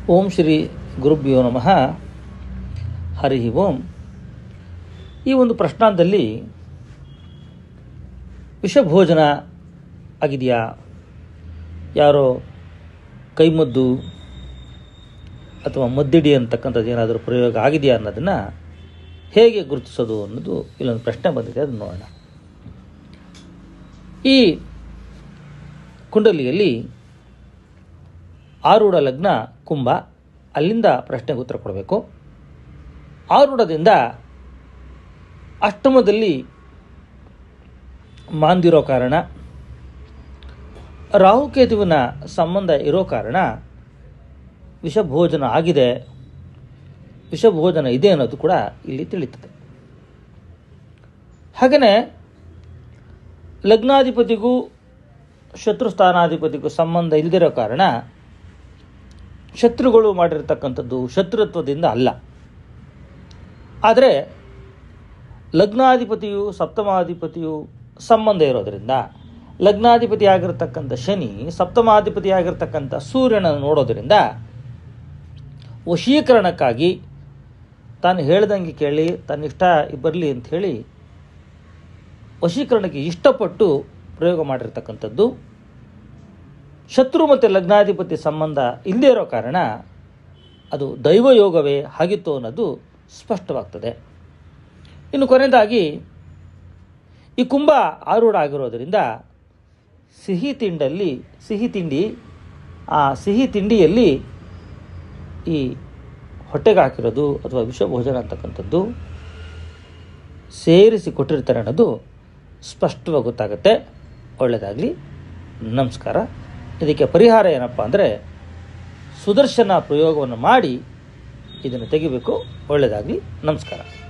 ಓಂ ಶ್ರೀ ಗುರುಭ್ಯೋ ನಮಃ ಹರಿ ಓಂ ಈ ಒಂದು ಪ್ರಶ್ನಾಂತದಲ್ಲಿ ವಿಷಭೋಜನ ಆಗಿದೆಯಾ ಯಾರೋ ಕೈಮದ್ದು ಅಥವಾ ಮದ್ದಿಡಿ ಅಂತಕ್ಕಂಥದ್ದು ಏನಾದರೂ ಪ್ರಯೋಗ ಆಗಿದೆಯಾ ಅನ್ನೋದನ್ನು ಹೇಗೆ ಗುರುತಿಸೋದು ಅನ್ನೋದು ಇಲ್ಲೊಂದು ಪ್ರಶ್ನೆ ಬಂದಿದೆ ಅದನ್ನು ನೋಡೋಣ ಈ ಕುಂಡಲಿಯಲ್ಲಿ ಆರೂಢ ಲಗ್ನ ಕುಂಭ ಅಲ್ಲಿಂದ ಪ್ರಶ್ನೆಗೆ ಉತ್ತರ ಕೊಡಬೇಕು ಆರೂಢದಿಂದ ಅಷ್ಟಮದಲ್ಲಿ ಮಾಂದಿರೋ ಕಾರಣ ರಾಹುಕೇತುವಿನ ಸಂಬಂಧ ಇರೋ ಕಾರಣ ವಿಷಭೋಜನ ಆಗಿದೆ ವಿಷಭೋಜನ ಇದೆ ಅನ್ನೋದು ಕೂಡ ಇಲ್ಲಿ ತಿಳಿಯುತ್ತದೆ ಹಾಗೆಯೇ ಲಗ್ನಾಧಿಪತಿಗೂ ಶತ್ರುಸ್ಥಾನಾಧಿಪತಿಗೂ ಸಂಬಂಧ ಇಲ್ಲದಿರೋ ಕಾರಣ ಶತ್ರುಗಳು ಮಾಡಿರ್ತಕ್ಕಂಥದ್ದು ಶತ್ರುತ್ವದಿಂದ ಅಲ್ಲ ಆದರೆ ಲಗ್ನಾಧಿಪತಿಯು ಸಪ್ತಮಾಧಿಪತಿಯು ಸಂಬಂಧ ಇರೋದರಿಂದ ಲಗ್ನಾಧಿಪತಿ ಆಗಿರತಕ್ಕಂಥ ಶನಿ ಸಪ್ತಮಾಧಿಪತಿ ಆಗಿರತಕ್ಕಂಥ ಸೂರ್ಯನನ್ನು ನೋಡೋದರಿಂದ ವಶೀಕರಣಕ್ಕಾಗಿ ತಾನು ಹೇಳ್ದಂಗೆ ಕೇಳಿ ತನ್ನ ಇಷ್ಟ ಬರಲಿ ಅಂತ ಹೇಳಿ ವಶೀಕರಣಕ್ಕೆ ಇಷ್ಟಪಟ್ಟು ಪ್ರಯೋಗ ಮಾಡಿರ್ತಕ್ಕಂಥದ್ದು ಶತ್ರು ಮತ್ತು ಲಗ್ನಾಧಿಪತಿ ಸಂಬಂಧ ಇಲ್ಲದೇ ಇರೋ ಕಾರಣ ಅದು ದೈವಯೋಗವೇ ಆಗಿತ್ತು ಅನ್ನೋದು ಸ್ಪಷ್ಟವಾಗ್ತದೆ ಇನ್ನು ಕೊನೆಯದಾಗಿ ಈ ಕುಂಭ ಆರೂಢ ಆಗಿರೋದರಿಂದ ಸಿಹಿ ತಿಂಡಲ್ಲಿ ಸಿಹಿ ತಿಂಡಿ ಆ ಸಿಹಿ ತಿಂಡಿಯಲ್ಲಿ ಈ ಹೊಟ್ಟೆಗೆ ಹಾಕಿರೋದು ಅಥವಾ ವಿಷಭೋಜನ ಅಂತಕ್ಕಂಥದ್ದು ಸೇರಿಸಿ ಕೊಟ್ಟಿರ್ತಾರೆ ಅನ್ನೋದು ಸ್ಪಷ್ಟವಾಗಿ ಗೊತ್ತಾಗುತ್ತೆ ಒಳ್ಳೆಯದಾಗಲಿ ನಮಸ್ಕಾರ ಇದಕ್ಕೆ ಪರಿಹಾರ ಏನಪ್ಪ ಅಂದರೆ ಸುದರ್ಶನ ಪ್ರಯೋಗವನ್ನು ಮಾಡಿ ಇದನ್ನು ತೆಗಿಬೇಕು ಒಳ್ಳೆಯದಾಗಲಿ ನಮಸ್ಕಾರ